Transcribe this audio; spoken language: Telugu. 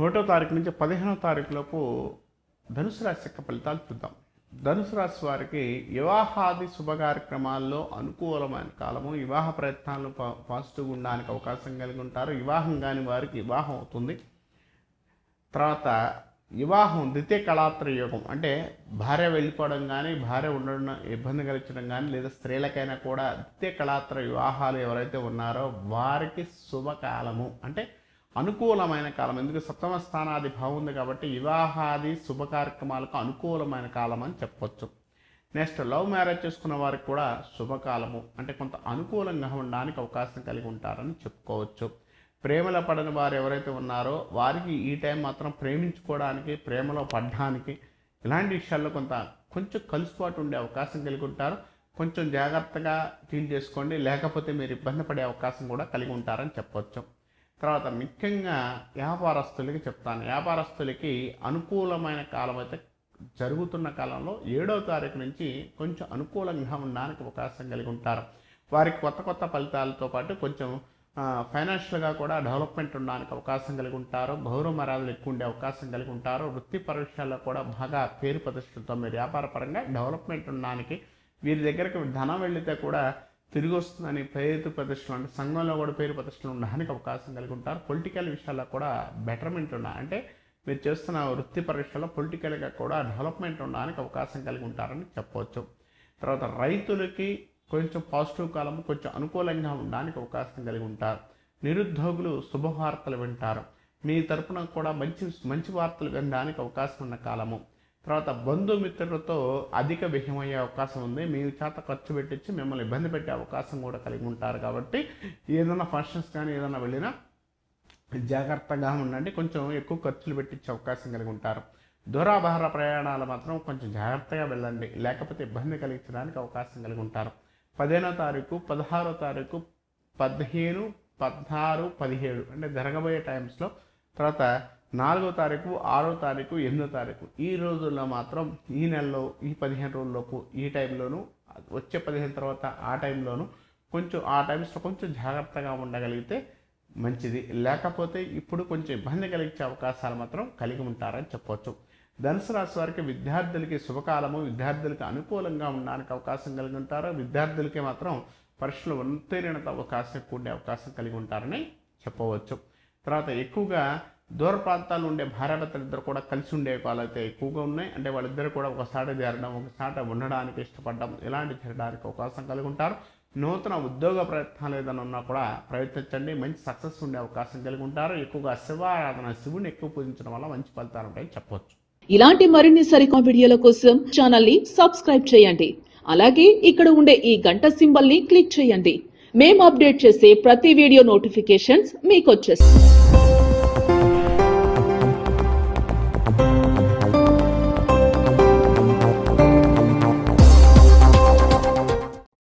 ఒకటో తారీఖు నుంచి పదిహేనో తారీఖు లోపు ధనుసు రాశి యొక్క ఫలితాలు చూద్దాం ధనుసు రాశి వారికి వివాహాది శుభ కార్యక్రమాల్లో అనుకూలమైన కాలము వివాహ ప్రయత్నాలు పా- పాజిటివ్గా ఉండడానికి అవకాశం కలిగి ఉంటారు వివాహం కాని వారికి వివాహం అవుతుంది తర్వాత వివాహం ద్వితీయ కళాత్ర యోగం అంటే భార్య వెళ్ళిపోవడం కానీ భార్య ఉండడం ఇబ్బంది కలిగించడం కానీ లేదా స్త్రీలకైనా కూడా ద్వితీయ కళాత్ర వివాహాలు ఎవరైతే ఉన్నారో వారికి శుభకాలము అంటే అనుకూలమైన కాలం ఎందుకు సప్తమ స్థానాది భావం ఉంది కాబట్టి వివాహాది శుభ కార్యక్రమాలకు అనుకూలమైన కాలం అని చెప్పొచ్చు నెక్స్ట్ లవ్ మ్యారేజ్ చేసుకున్న వారికి కూడా శుభకాలము అంటే కొంత అనుకూలంగా ఉండడానికి అవకాశం కలిగి ఉంటారని చెప్పుకోవచ్చు ప్రేమలో పడిన వారు ఎవరైతే ఉన్నారో వారికి ఈ టైం మాత్రం ప్రేమించుకోవడానికి ప్రేమలో పడడానికి ఇలాంటి విషయాల్లో కొంత కొంచెం కలిసిపాటు ఉండే అవకాశం కలిగి ఉంటారు కొంచెం జాగ్రత్తగా ఫీల్ చేసుకోండి లేకపోతే మీరు ఇబ్బంది పడే అవకాశం కూడా కలిగి ఉంటారని చెప్పొచ్చు తర్వాత ముఖ్యంగా వ్యాపారస్తులకి చెప్తాను వ్యాపారస్తులకి అనుకూలమైన కాలం అయితే జరుగుతున్న కాలంలో ఏడవ తారీఖు నుంచి కొంచెం అనుకూలంగా ఉండడానికి అవకాశం కలిగి ఉంటారు వారికి కొత్త కొత్త ఫలితాలతో పాటు కొంచెం ఆ, ఫైనాన్షియల్గా కూడా డెవలప్మెంట్ ఉండడానికి అవకాశం కలిగి ఉంటారు గౌరవ మర్యాదలు ఎక్కువ ఉండే అవకాశం కలిగి ఉంటారు వృత్తి పరీక్షల్లో కూడా బాగా పేరు ప్రతిష్టలతో మీరు వ్యాపార పరంగా డెవలప్మెంట్ ఉండడానికి వీరి దగ్గరికి ధనం వెళితే కూడా తిరిగి వస్తుందని పేరు ప్రతిష్టలు అంటే సంఘంలో కూడా పేరు ప్రతిష్టలు ఉండడానికి అవకాశం కలిగి ఉంటారు పొలిటికల్ విషయాల్లో కూడా బెటర్మెంట్ ఉన్న అంటే మీరు చేస్తున్న వృత్తి పరీక్షలో పొలిటికల్గా కూడా డెవలప్మెంట్ ఉండడానికి అవకాశం కలిగి ఉంటారని చెప్పవచ్చు తర్వాత రైతులకి కొంచెం పాజిటివ్ కాలం కొంచెం అనుకూలంగా ఉండడానికి అవకాశం కలిగి ఉంటారు నిరుద్యోగులు శుభవార్తలు వింటారు మీ తరపున కూడా మంచి మంచి వార్తలు వినడానికి అవకాశం ఉన్న కాలము తర్వాత బంధుమిత్రులతో అధిక వ్యయమయ్యే అవకాశం ఉంది మీ చేత ఖర్చు పెట్టించి మిమ్మల్ని ఇబ్బంది పెట్టే అవకాశం కూడా కలిగి ఉంటారు కాబట్టి ఏదైనా ఫంక్షన్స్ కానీ ఏదైనా వెళ్ళినా జాగ్రత్తగా ఉండండి కొంచెం ఎక్కువ ఖర్చులు పెట్టించే అవకాశం కలిగి ఉంటారు దూరాభార ప్రయాణాలు మాత్రం కొంచెం జాగ్రత్తగా వెళ్ళండి లేకపోతే ఇబ్బంది కలిగించడానికి అవకాశం కలిగి ఉంటారు పదిహేనో తారీఖు పదహారో తారీఖు పదిహేను పదహారు పదిహేడు అంటే జరగబోయే టైమ్స్లో తర్వాత నాలుగో తారీఖు ఆరో తారీఖు ఎనిమిదో తారీఖు ఈ రోజుల్లో మాత్రం ఈ నెలలో ఈ పదిహేను రోజుల్లోపు ఈ టైంలోనూ వచ్చే పదిహేను తర్వాత ఆ టైంలోనూ కొంచెం ఆ టైమ్స్లో కొంచెం జాగ్రత్తగా ఉండగలిగితే మంచిది లేకపోతే ఇప్పుడు కొంచెం ఇబ్బంది కలిగించే అవకాశాలు మాత్రం కలిగి ఉంటారని చెప్పవచ్చు ధనుసు రాశి వారికి విద్యార్థులకి శుభకాలము విద్యార్థులకి అనుకూలంగా ఉండడానికి అవకాశం కలిగి ఉంటారు విద్యార్థులకి మాత్రం పరీక్షలు ఉత్తీర్ణత అవకాశం ఎక్కువ ఉండే అవకాశం కలిగి ఉంటారని చెప్పవచ్చు తర్వాత ఎక్కువగా దూర ప్రాంతాల్లో ఉండే భార్యాభర్తలు ఇద్దరు కూడా కలిసి ఉండే వాళ్ళైతే ఎక్కువగా ఉన్నాయి అంటే వాళ్ళిద్దరు కూడా ఒకసారి చేరడం ఒకసారి ఉండడానికి ఇష్టపడడం ఇలాంటి చేయడానికి అవకాశం కలిగి ఉంటారు నూతన ఉద్యోగ ప్రయత్నాలు ఏదైనా ఉన్నా కూడా ప్రయత్నించండి మంచి సక్సెస్ ఉండే అవకాశం కలిగి ఉంటారు ఎక్కువగా శివారాధన శివుని ఎక్కువ పూజించడం వల్ల మంచి ఫలితాలు ఉంటాయని చెప్పవచ్చు ఇలాంటి మరిన్ని సరికొత్త వీడియోల కోసం ఛానల్ ని సబ్స్క్రైబ్ చేయండి అలాగే ఇక్కడ ఉండే ఈ గంట సింబల్ ని క్లిక్ చేయండి మేము అప్డేట్ చేసే ప్రతి వీడియో నోటిఫికేషన్స్ మీకు వచ్చేస్తాయి